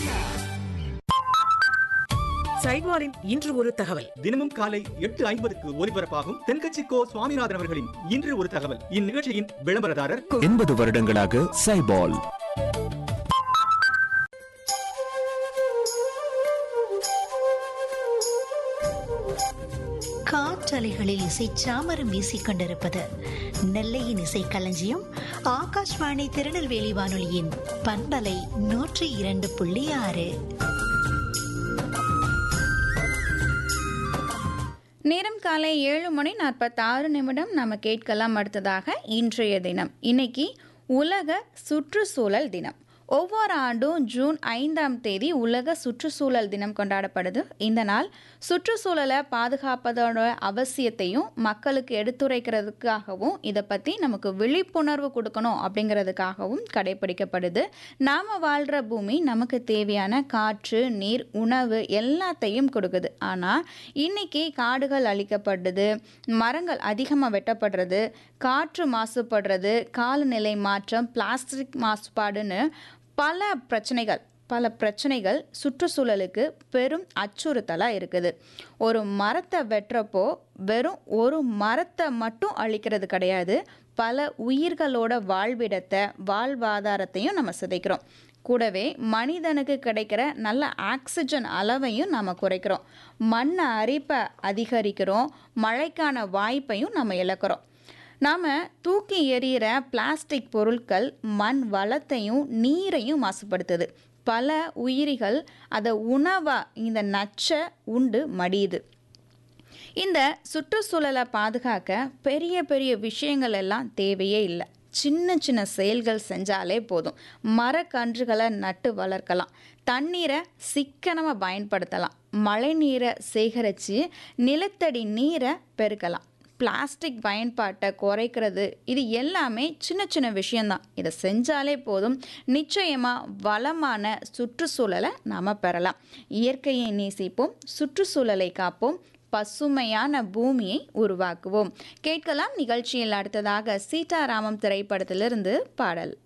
சைட்வாரின் இன்று ஒரு தகவல் தினமும் காலை எட்டு ஐம்பதுக்கு ஒலிபரப்பாகும் தென்கட்சி கோ சுவாமிநாதன் அவர்களின் இன்று ஒரு தகவல் இந்நிகழ்ச்சியின் விளம்பரதாரர் எண்பது வருடங்களாக சைபால் காற்றலைகளில் இசை சாமரம் வீசிக் கொண்டிருப்பது நெல்லையின் இசை களஞ்சியம் ஆகாஷ்வாணி திருநெல்வேலி வானொலியின் பண்பலை நூற்றி இரண்டு புள்ளி ஆறு நேரம் காலை ஏழு மணி நாற்பத்தாறு நிமிடம் நம்ம கேட்கலாம் அடுத்ததாக இன்றைய தினம் இன்னைக்கு உலக சுற்றுச்சூழல் தினம் ஒவ்வொரு ஆண்டும் ஜூன் ஐந்தாம் தேதி உலக சுற்றுச்சூழல் தினம் கொண்டாடப்படுது இந்த நாள் சுற்றுச்சூழலை பாதுகாப்பதோட அவசியத்தையும் மக்களுக்கு எடுத்துரைக்கிறதுக்காகவும் இதை பற்றி நமக்கு விழிப்புணர்வு கொடுக்கணும் அப்படிங்கிறதுக்காகவும் கடைபிடிக்கப்படுது நாம் வாழ்கிற பூமி நமக்கு தேவையான காற்று நீர் உணவு எல்லாத்தையும் கொடுக்குது ஆனால் இன்னைக்கு காடுகள் அழிக்கப்படுது மரங்கள் அதிகமாக வெட்டப்படுறது காற்று மாசுபடுறது காலநிலை மாற்றம் பிளாஸ்டிக் மாசுபாடுன்னு பல பிரச்சனைகள் பல பிரச்சனைகள் சுற்றுச்சூழலுக்கு பெரும் அச்சுறுத்தலாக இருக்குது ஒரு மரத்தை வெட்டுறப்போ வெறும் ஒரு மரத்தை மட்டும் அழிக்கிறது கிடையாது பல உயிர்களோட வாழ்விடத்தை வாழ்வாதாரத்தையும் நம்ம சிதைக்கிறோம் கூடவே மனிதனுக்கு கிடைக்கிற நல்ல ஆக்சிஜன் அளவையும் நம்ம குறைக்கிறோம் மண் அரிப்பை அதிகரிக்கிறோம் மழைக்கான வாய்ப்பையும் நம்ம இழக்கிறோம் நாம் தூக்கி எறிகிற பிளாஸ்டிக் பொருட்கள் மண் வளத்தையும் நீரையும் மாசுபடுத்துது பல உயிரிகள் அதை உணவாக இந்த நச்சை உண்டு மடியுது இந்த சுற்றுச்சூழலை பாதுகாக்க பெரிய பெரிய விஷயங்கள் எல்லாம் தேவையே இல்லை சின்ன சின்ன செயல்கள் செஞ்சாலே போதும் மரக்கன்றுகளை நட்டு வளர்க்கலாம் தண்ணீரை சிக்கனமாக பயன்படுத்தலாம் மழை நீரை சேகரித்து நிலத்தடி நீரை பெருக்கலாம் பிளாஸ்டிக் பயன்பாட்டை குறைக்கிறது இது எல்லாமே சின்ன சின்ன விஷயந்தான் இதை செஞ்சாலே போதும் நிச்சயமாக வளமான சுற்றுச்சூழலை நாம் பெறலாம் இயற்கையை நேசிப்போம் சுற்றுச்சூழலை காப்போம் பசுமையான பூமியை உருவாக்குவோம் கேட்கலாம் நிகழ்ச்சியில் அடுத்ததாக சீதாராமம் திரைப்படத்திலிருந்து பாடல்